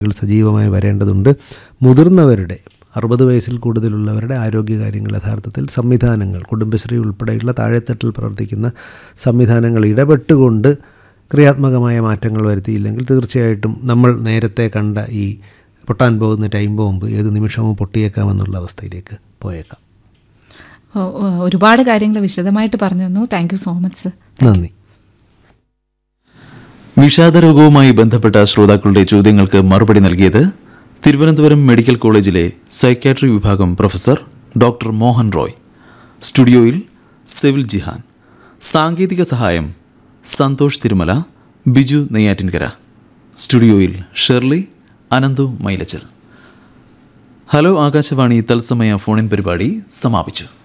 കൾ സജീവമായി വരേണ്ടതുണ്ട് മുതിർന്നവരുടെ അറുപത് വയസ്സിൽ കൂടുതലുള്ളവരുടെ ആരോഗ്യകാര്യങ്ങൾ യഥാർത്ഥത്തിൽ സംവിധാനങ്ങൾ കുടുംബശ്രീ ഉൾപ്പെടെയുള്ള താഴെത്തട്ടിൽ പ്രവർത്തിക്കുന്ന സംവിധാനങ്ങൾ ഇടപെട്ടുകൊണ്ട് ക്രിയാത്മകമായ മാറ്റങ്ങൾ വരുത്തിയില്ലെങ്കിൽ തീർച്ചയായിട്ടും നമ്മൾ നേരത്തെ കണ്ട ഈ പൊട്ടാൻ പോകുന്ന ടൈം ബോംബ് ഏത് നിമിഷവും പൊട്ടിയേക്കാമെന്നുള്ള അവസ്ഥയിലേക്ക് പോയേക്കാം ഓ, ഓ, ഒരുപാട് കാര്യങ്ങൾ വിശദമായിട്ട് പറഞ്ഞു തന്നു thank you so much sir നന്ദി വിഷാദരോഗവുമായി ബന്ധപ്പെട്ട ശ്രോതാക്കളുടെ ചോദ്യങ്ങൾക്ക് മറുപടി നൽകിയത് തിരുവനന്തപുരം മെഡിക്കൽ കോളേജിലെ സൈക്യാട്രി വിഭാഗം പ്രൊഫസർ ഡോക്ടർ മോഹൻ റോയ് സ്റ്റുഡിയോയിൽ സെവിൽ ജിഹാൻ സാങ്കേതിക സഹായം സന്തോഷ് തിരുമല ബിജു നെയ്യാറ്റിൻകര സ്റ്റുഡിയോയിൽ ഷെർലി അനന്തു മൈലച്ചൽ ഹലോ ആകാശവാണി തത്സമയ ഫോണിൻ പരിപാടി സമാപിച്ചു